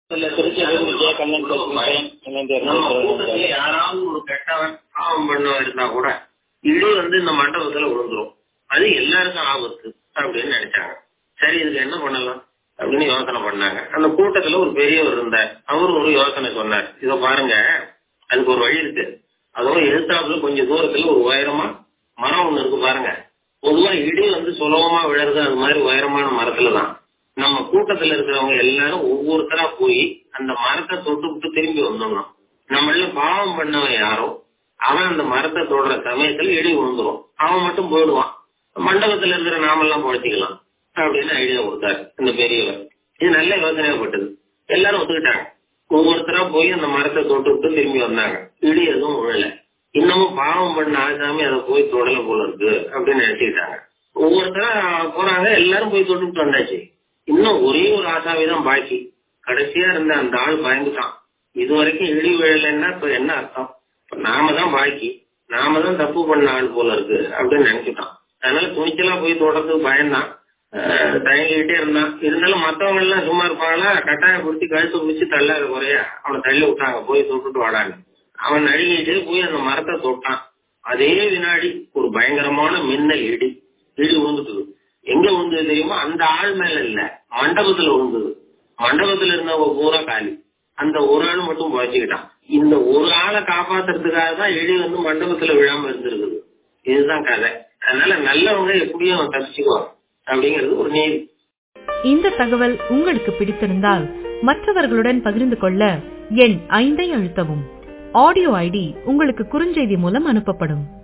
இல்ல திருச்சியிலிருந்து ஜெய கண்ணன் பேசுகிறேன் இணைந்து நம்ம கூட்டத்துல இருக்கிறேன். யாராவது ஒரு கெட்டவன் பாவம் பண்ணவன் இருந்தா கூட இடி வந்து இந்த மண்டபத்துல விழுந்துரும் அது எல்லாருக்கும் ஆபத்து அப்படின்னு நினைச்சாங்க சரி இதுக்கு என்ன பண்ணலாம் அப்படின்னு யோசனை பண்ணாங்க அந்த கூட்டத்துல ஒரு பெரியவர் இருந்தார் அவரும் ஒரு யோசனை சொன்னார் இத பாருங்க அதுக்கு ஒரு வழி இருக்கு அதுவும் எதிர்த்தாப்புல கொஞ்சம் தூரத்துல ஒரு உயரமா மரம் ஒண்ணு இருக்கு பாருங்க பொதுவா இடி வந்து சுலபமா விழறது அது மாதிரி உயரமான மரத்துல தான் நம்ம கூட்டத்துல இருக்கிறவங்க எல்லாரும் ஒவ்வொருத்தரா போய் அந்த மரத்தை தொட்டு விட்டு திரும்பி வந்துடணும் நம்மள பாவம் பண்ணவன் யாரோ அவன் அந்த மரத்தை தொடுற சமயத்துல இடி விழுந்துரும் அவன் மட்டும் போயிடுவான் மண்டபத்துல இருக்கிற நாமெல்லாம் பொழைச்சிக்கலாம் அப்படின்னு ஐடியா கொடுத்தாரு இந்த பெரியவர் இது நல்ல யோசனையாப்பட்டது எல்லாரும் ஒத்துக்கிட்டாங்க ஒவ்வொருத்தரா போய் அந்த மரத்தை தொட்டு விட்டு திரும்பி வந்தாங்க இடி எதுவும் விழல இன்னமும் பாவம் பண்ண ஆசாமி அதை போய் தொடல போல இருக்கு அப்படின்னு நினைச்சுக்கிட்டாங்க ஒவ்வொருத்தரா போறாங்க எல்லாரும் போய் தொட்டுட்டு வந்தாச்சு இன்னும் ஒரே ஒரு ஆசாமி தான் பாக்கி கடைசியா இருந்த அந்த ஆள் பயந்துட்டான் இது வரைக்கும் இடி விழலைன்னா இப்ப என்ன அர்த்தம் இப்ப நாம தான் பாக்கி நாம தான் தப்பு பண்ண ஆள் போல இருக்கு அப்படின்னு நினைச்சுட்டான் அதனால துணிச்சலா போய் தொடர்றதுக்கு பயந்தான் அஹ் தயங்கிக்கிட்டே இருந்தான் இருந்தாலும் மத்தவங்க எல்லாம் சும்மா இருப்பாங்களா கட்டாயப்படுத்தி கழுத்து பிடிச்சி தள்ளாத குறையா அவனை தள்ளி விட்டாங்க போய் தொட்டுட்டு வாடான்னு அவன் நழுகிட்டு போய் அந்த மரத்தை தொட்டான் அதே வினாடி ஒரு பயங்கரமான மின்னல் இடி இடி விழுந்துட்டு எங்க விழுந்தது தெரியுமா அந்த ஆள் மேல இல்ல மண்டபத்துல விழுந்தது மண்டபத்துல இருந்தவங்க பூரா காலி அந்த ஒரு ஆள் மட்டும் புழைச்சுக்கிட்டான் இந்த ஒரு ஆளை காப்பாத்துறதுக்காக தான் இடி வந்து மண்டபத்துல விழாம இருந்திருக்குது இதுதான் கதை அதனால நல்லவங்க எப்படியும் தப்பிச்சுக்குவாங்க அப்படிங்கிறது ஒரு நீதி இந்த தகவல் உங்களுக்கு பிடித்திருந்தால் மற்றவர்களுடன் பகிர்ந்து கொள்ள எண் ஐந்தை அழுத்தவும் ஆடியோ ஐடி உங்களுக்கு குறுஞ்செய்தி மூலம் அனுப்பப்படும்